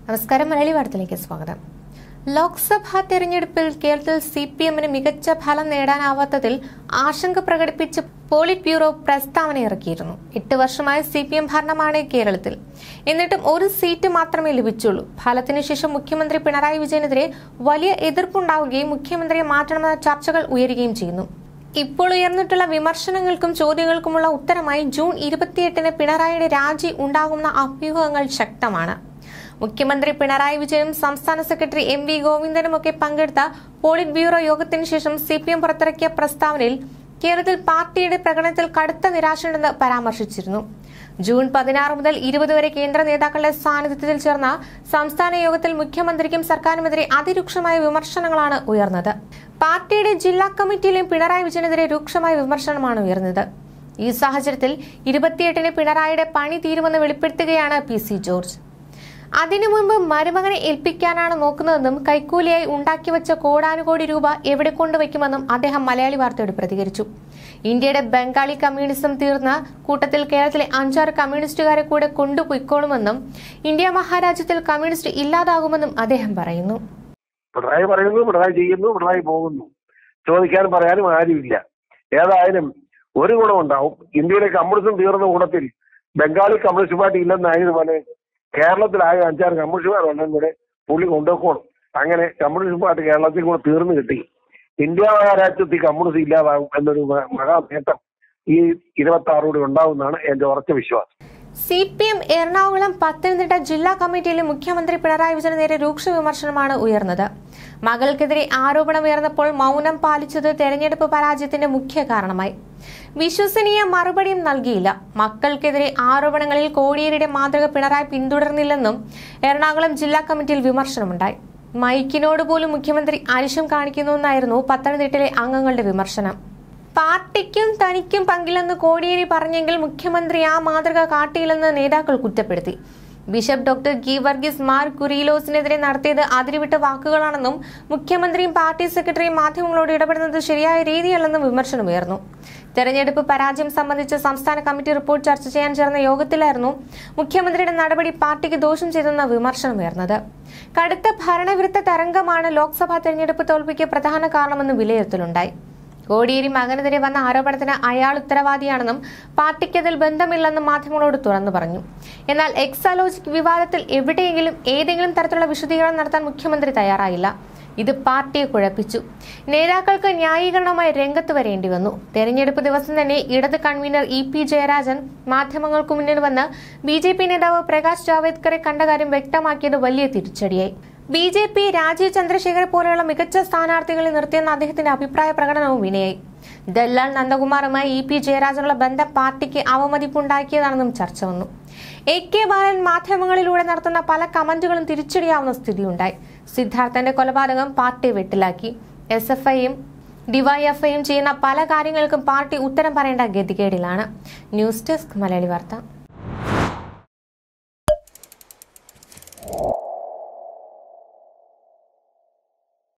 നമസ്കാരം മലയാളി വാർത്തയിലേക്ക് സ്വാഗതം ലോക്സഭാ തെരഞ്ഞെടുപ്പിൽ കേരളത്തിൽ സി പി എമ്മിന് മികച്ച ഫലം നേടാനാവാത്തതിൽ ആശങ്ക പ്രകടിപ്പിച്ച് പോളിറ്റ് ബ്യൂറോ പ്രസ്താവന ഇറക്കിയിരുന്നു എട്ട് വർഷമായി സി പി എം ഭരണമാണ് കേരളത്തിൽ എന്നിട്ടും ഒരു സീറ്റ് മാത്രമേ ലഭിച്ചുള്ളൂ ഫലത്തിനു ശേഷം മുഖ്യമന്ത്രി പിണറായി വിജയനെതിരെ വലിയ എതിർപ്പുണ്ടാവുകയും മുഖ്യമന്ത്രിയെ മാറ്റണമെന്ന ചർച്ചകൾ ഉയരുകയും ചെയ്യുന്നു ഇപ്പോൾ ഉയർന്നിട്ടുള്ള വിമർശനങ്ങൾക്കും ചോദ്യങ്ങൾക്കുമുള്ള ഉത്തരമായി ജൂൺ ഇരുപത്തിയെട്ടിന് പിണറായിയുടെ രാജി ഉണ്ടാകുന്ന അഭ്യൂഹങ്ങൾ ശക്തമാണ് മുഖ്യമന്ത്രി പിണറായി വിജയനും സംസ്ഥാന സെക്രട്ടറി എം വി ഗോവിന്ദനും ഒക്കെ പങ്കെടുത്ത പോളിറ്റ് ബ്യൂറോ യോഗത്തിന് ശേഷം സി പി എം പുറത്തിറക്കിയ പ്രസ്താവനയിൽ കേരളത്തിൽ പാർട്ടിയുടെ പ്രകടനത്തിൽ കടുത്ത നിരാശയുണ്ടെന്ന് പരാമർശിച്ചിരുന്നു ജൂൺ പതിനാറ് മുതൽ ഇരുപത് വരെ കേന്ദ്ര നേതാക്കളുടെ സാന്നിധ്യത്തിൽ ചേർന്ന സംസ്ഥാന യോഗത്തിൽ മുഖ്യമന്ത്രിക്കും സർക്കാരിനുമെതിരെ അതിരൂക്ഷമായ വിമർശനങ്ങളാണ് ഉയർന്നത് പാർട്ടിയുടെ ജില്ലാ കമ്മിറ്റിയിലും പിണറായി വിജയനെതിരെ രൂക്ഷമായ വിമർശനമാണ് ഉയർന്നത് ഈ സാഹചര്യത്തിൽ ഇരുപത്തിയെട്ടിന് പിണറായിയുടെ പണി തീരുമെന്ന് വെളിപ്പെടുത്തുകയാണ് പി സി ജോർജ് അതിനു മുൻപ് മരുമകനെ ഏൽപ്പിക്കാനാണ് നോക്കുന്നതെന്നും കൈക്കൂലിയായി ഉണ്ടാക്കി വെച്ച കോടാനുകോടി രൂപ എവിടെ കൊണ്ടുവയ്ക്കുമെന്നും അദ്ദേഹം മലയാളി വാർത്തയോട് പ്രതികരിച്ചു ഇന്ത്യയുടെ ബംഗാളി കമ്മ്യൂണിസം തീർന്ന കൂട്ടത്തിൽ കേരളത്തിലെ അഞ്ചാറ് കമ്മ്യൂണിസ്റ്റുകാരെ കൂടെ കൊണ്ടുപോയിക്കോളുമെന്നും ഇന്ത്യ മഹാരാജ്യത്തിൽ കമ്മ്യൂണിസ്റ്റ് ഇല്ലാതാകുമെന്നും അദ്ദേഹം പറയുന്നു പിണറായി പറയുന്നു പിണറായി ചെയ്യുന്നു പിണറായി പോകുന്നു ചോദിക്കാനും പറയാനും ആരുമില്ല ഏതായാലും ഒരു ഗുണമുണ്ടാവും ഇന്ത്യയിലെ കമ്മ്യൂണിസം തീർന്ന കൂട്ടത്തിൽ ബംഗാളി കമ്മ്യൂണിസ്റ്റ് പാർട്ടി ഇല്ലെന്നായതുപോലെ കേരളത്തിലായ അഞ്ചാറ് കമ്മ്യൂണിസ്റ്റുകാരുണ്ടെങ്കിൽ കൂടെ പുള്ളി കൊണ്ടുപോകണം അങ്ങനെ കമ്മ്യൂണിസ്റ്റ് പാർട്ടി കേരളത്തിൽ കൂടെ തീർന്നു കിട്ടി ഇന്ത്യ മഹാരാജ്യത്ത് ഈ കമ്മ്യൂണിസം ഇല്ലാതാകും എന്നൊരു മ- മഹാ നേട്ടം ഈ ഇരുപത്തി ആറോടെ ഉണ്ടാവുമെന്നാണ് എന്റെ ഉറച്ച വിശ്വാസം C P M Ernakulam Pathanamthitta ജില്ലാ കമ്മിറ്റിയിലെ മുഖ്യമന്ത്രി പിണറായി വിജയന് നേരെ രൂക്ഷ വിമർശനമാണ് ഉയർന്നത് മകൾക്കെതിരെ ആരോപണം ഉയർന്നപ്പോൾ മൗനം പാലിച്ചത് തെരഞ്ഞെടുപ്പ് പരാജയത്തിന്റെ മുഖ്യ കാരണമായി വിശ്വസനീയ മറുപടിയും നൽകിയില്ല മക്കൾക്കെതിരെ ആരോപണങ്ങളിൽ കോടിയേരിയുടെ മാതൃക പിണറായി പിന്തുടർന്നില്ലെന്നും എറണാകുളം ജില്ലാ കമ്മിറ്റിയിൽ വിമർശനമുണ്ടായി മൈക്കിനോട് പോലും മുഖ്യമന്ത്രി അരിശം കാണിക്കുന്നുവെന്നായിരുന്നു പത്തനംതിട്ടയിലെ അംഗങ്ങളുടെ വിമർശനം പാർട്ടിക്കും തനിക്കും പങ്കില്ലെന്ന് കോടിയേരി പറഞ്ഞെങ്കിൽ മുഖ്യമന്ത്രി ആ മാതൃക കാട്ടിയില്ലെന്ന് നേതാക്കൾ കുറ്റപ്പെടുത്തി bishop doctor Geevarghese Mar കുറിയിലോസിനെതിരെ നടത്തിയത് അതിരുവിട്ട വാക്കുകളാണെന്നും മുഖ്യമന്ത്രിയും പാർട്ടി സെക്രട്ടറിയും മാധ്യമങ്ങളോട് ഇടപെടുന്നത് ശരിയായ രീതിയല്ലെന്നും വിമർശനമുയർന്നു തെരഞ്ഞെടുപ്പ് പരാജയം സംബന്ധിച്ച് സംസ്ഥാന കമ്മിറ്റി റിപ്പോർട്ട് ചർച്ച ചെയ്യാൻ ചേർന്ന യോഗത്തിലായിരുന്നു മുഖ്യമന്ത്രിയുടെ നടപടി പാർട്ടിക്ക് ദോഷം ചെയ്തെന്ന വിമർശനമുയർന്നത് കടുത്ത ഭരണവിരുദ്ധ തരംഗമാണ് ലോക്സഭാ തെരഞ്ഞെടുപ്പ് തോൽവിക്ക് പ്രധാന കാരണമെന്ന് വിലയിരുത്തലുണ്ടായി കോടിയേരി മകനെതിരെ വന്ന ആരോപണത്തിന് അയാൾ ഉത്തരവാദിയാണെന്നും പാർട്ടിക്ക് അതിൽ ബന്ധമില്ലെന്നും മാധ്യമങ്ങളോട് തുറന്നു പറഞ്ഞു എന്നാൽ എക്സാലോജിക് വിവാദത്തിൽ എവിടെയെങ്കിലും ഏതെങ്കിലും തരത്തിലുള്ള വിശദീകരണം നടത്താൻ മുഖ്യമന്ത്രി തയ്യാറായില്ല ഇത് പാർട്ടിയെ കുഴപ്പിച്ചു നേതാക്കൾക്ക് ന്യായീകരണമായി രംഗത്ത് വരേണ്ടി വന്നു തെരഞ്ഞെടുപ്പ് ദിവസം തന്നെ ഇടത് കൺവീനർ ഇ പി ജയരാജൻ മാധ്യമങ്ങൾക്ക് മുന്നിൽ വന്ന് ബി ജെ പി നേതാവ് പ്രകാശ് ജാവേദ്കറെ കണ്ട കാര്യം വ്യക്തമാക്കിയത് വലിയ തിരിച്ചടിയായി B J P Rajeev Chandrasekhar പോലെയുള്ള മികച്ച സ്ഥാനാർത്ഥികളെ നിർത്തിയെന്ന അദ്ദേഹത്തിന്റെ അഭിപ്രായ പ്രകടനവും വിനയായി ദല്ലാൽ നന്ദകുമാറുമായി ഇ പി ജയരാജനുള്ള ബന്ധം പാർട്ടിക്ക് അവമതിപ്പുണ്ടാക്കിയതാണെന്നും ചർച്ച വന്നു എ കെ ബാലൻ മാധ്യമങ്ങളിലൂടെ നടത്തുന്ന പല കമന്റുകളും തിരിച്ചടിയാവുന്ന സ്ഥിതിയുണ്ടായി സിദ്ധാർത്ഥന്റെ കൊലപാതകം പാർട്ടി വെട്ടിലാക്കി എസ് എഫ് ഐയും ഡിവൈഎഫ്ഐയും ചെയ്യുന്ന പല കാര്യങ്ങൾക്കും പാർട്ടി ഉത്തരം പറയേണ്ട ഗതികേടിലാണ് ന്യൂസ് ഡെസ്ക് മലയാളി വാർത്ത